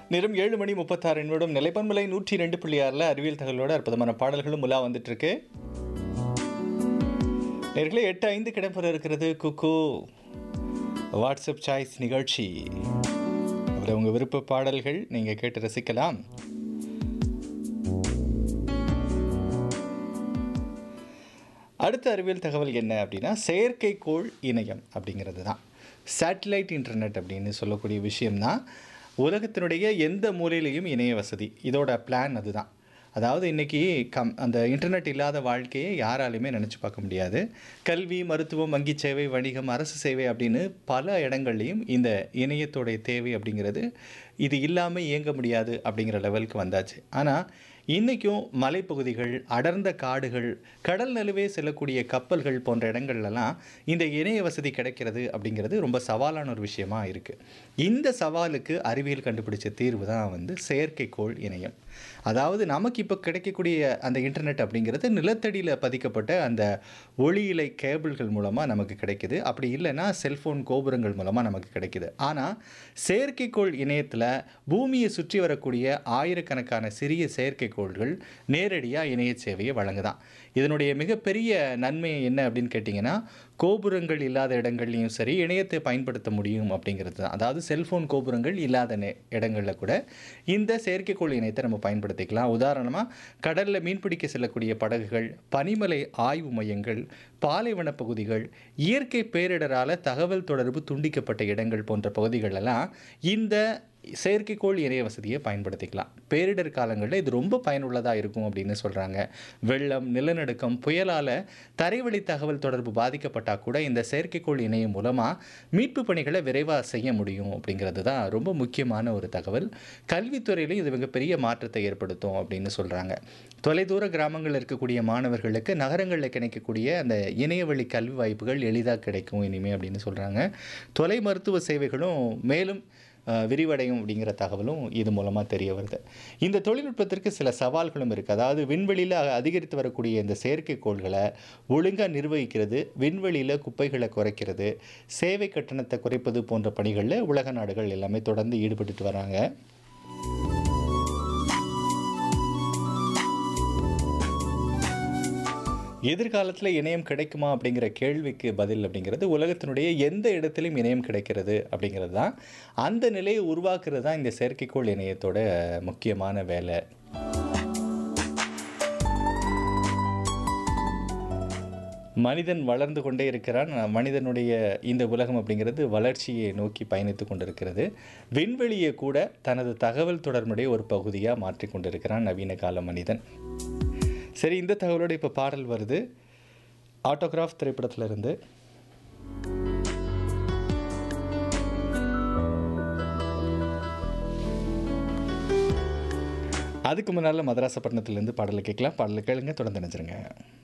நேரம் ஏழு மணி முப்பத்தாறு நிமிடம் நிலைப்பன்மலை நூற்றி ரெண்டு புள்ளி ஆறில் அறிவியல் தகவலோட அற்புதமான பாடல்களும் உலா வந்துட்டு இருக்கு நேர்களே எட்டு ஐந்து கிடப்பெற இருக்கிறது குக்கு வாட்ஸ்அப் சாய்ஸ் நிகழ்ச்சி அதில் உங்கள் விருப்ப பாடல்கள் நீங்கள் கேட்டு ரசிக்கலாம் அடுத்த அறிவியல் தகவல் என்ன அப்படின்னா செயற்கைக்கோள் இணையம் அப்படிங்கிறது தான் சேட்டலைட் இன்டர்நெட் அப்படின்னு சொல்லக்கூடிய விஷயம்தான் உலகத்தினுடைய எந்த மூலையிலையும் இணைய வசதி இதோட பிளான் அதுதான் அதாவது இன்றைக்கி கம் அந்த இன்டர்நெட் இல்லாத வாழ்க்கையை யாராலையுமே நினச்சி பார்க்க முடியாது கல்வி மருத்துவம் வங்கி சேவை வணிகம் அரசு சேவை அப்படின்னு பல இடங்கள்லையும் இந்த இணையத்தோடைய தேவை அப்படிங்கிறது இது இல்லாமல் இயங்க முடியாது அப்படிங்கிற லெவலுக்கு வந்தாச்சு ஆனால் இன்றைக்கும் மலைப்பகுதிகள் அடர்ந்த காடுகள் கடல் நழுவே செல்லக்கூடிய கப்பல்கள் போன்ற இடங்கள்லாம் இந்த இணைய வசதி கிடைக்கிறது அப்படிங்கிறது ரொம்ப சவாலான ஒரு விஷயமா இருக்குது இந்த சவாலுக்கு அறிவியல் கண்டுபிடிச்ச தீர்வு தான் வந்து செயற்கைக்கோள் இணையம் அதாவது நமக்கு இப்போ கிடைக்கக்கூடிய அந்த இன்டர்நெட் அப்படிங்கிறது நிலத்தடியில் பதிக்கப்பட்ட அந்த ஒளியிலை கேபிள்கள் மூலமாக நமக்கு கிடைக்குது அப்படி இல்லைன்னா செல்ஃபோன் கோபுரங்கள் மூலமாக நமக்கு கிடைக்குது ஆனால் செயற்கைக்கோள் இணையத்தில் பூமியை சுற்றி வரக்கூடிய ஆயிரக்கணக்கான சிறிய செயற்கைக்கோள்கள் நேரடியாக இணைய சேவையை வழங்குதான் இதனுடைய மிகப்பெரிய நன்மை என்ன அப்படின்னு கேட்டிங்கன்னா கோபுரங்கள் இல்லாத இடங்கள்லையும் சரி இணையத்தை பயன்படுத்த முடியும் அப்படிங்கிறது தான் அதாவது செல்ஃபோன் கோபுரங்கள் இல்லாத நே இடங்களில் கூட இந்த செயற்கைக்கோள் இணையத்தை நம்ம பயன்படுத்திக்கலாம் உதாரணமாக கடலில் மீன்பிடிக்க செல்லக்கூடிய படகுகள் பனிமலை ஆய்வு மையங்கள் பாலைவன பகுதிகள் இயற்கை பேரிடரால் தகவல் தொடர்பு துண்டிக்கப்பட்ட இடங்கள் போன்ற பகுதிகளெல்லாம் இந்த செயற்கைக்கோள் இணைய வசதியை பயன்படுத்திக்கலாம் பேரிடர் காலங்களில் இது ரொம்ப பயனுள்ளதாக இருக்கும் அப்படின்னு சொல்கிறாங்க வெள்ளம் நிலநடுக்கம் புயலால் தரைவழி தகவல் தொடர்பு பாதிக்கப்பட்டால் கூட இந்த செயற்கைக்கோள் இணையம் மூலமாக மீட்பு பணிகளை விரைவாக செய்ய முடியும் அப்படிங்கிறது தான் ரொம்ப முக்கியமான ஒரு தகவல் கல்வித்துறையிலும் இது மிகப்பெரிய மாற்றத்தை ஏற்படுத்தும் அப்படின்னு சொல்கிறாங்க தொலைதூர கிராமங்களில் இருக்கக்கூடிய மாணவர்களுக்கு நகரங்களில் கிடைக்கக்கூடிய அந்த இணையவழி கல்வி வாய்ப்புகள் எளிதாக கிடைக்கும் இனிமே அப்படின்னு சொல்கிறாங்க தொலை மருத்துவ சேவைகளும் மேலும் விரிவடையும் அப்படிங்கிற தகவலும் இது மூலமாக தெரிய வருது இந்த தொழில்நுட்பத்திற்கு சில சவால்களும் இருக்குது அதாவது விண்வெளியில் அதிகரித்து வரக்கூடிய இந்த செயற்கைக்கோள்களை ஒழுங்காக நிர்வகிக்கிறது விண்வெளியில் குப்பைகளை குறைக்கிறது சேவை கட்டணத்தை குறைப்பது போன்ற பணிகளில் உலக நாடுகள் எல்லாமே தொடர்ந்து ஈடுபட்டுட்டு வராங்க எதிர்காலத்தில் இணையம் கிடைக்குமா அப்படிங்கிற கேள்விக்கு பதில் அப்படிங்கிறது உலகத்தினுடைய எந்த இடத்துலையும் இணையம் கிடைக்கிறது அப்படிங்கிறது தான் அந்த நிலையை உருவாக்குறது தான் இந்த செயற்கைக்கோள் இணையத்தோட முக்கியமான வேலை மனிதன் வளர்ந்து கொண்டே இருக்கிறான் மனிதனுடைய இந்த உலகம் அப்படிங்கிறது வளர்ச்சியை நோக்கி பயணித்து கொண்டிருக்கிறது விண்வெளியை கூட தனது தகவல் தொடர்புடைய ஒரு பகுதியாக மாற்றி கொண்டிருக்கிறான் நவீன கால மனிதன் சரி இந்த தகவலோட இப்போ பாடல் வருது ஆட்டோகிராஃப் திரைப்படத்தில் இருந்து அதுக்கு முன்னால் மதராசப்பட்டினத்துலேருந்து பாடலை கேட்கலாம் பாடலை கேளுங்க தொடர்ந்து நினைச்சிருங்க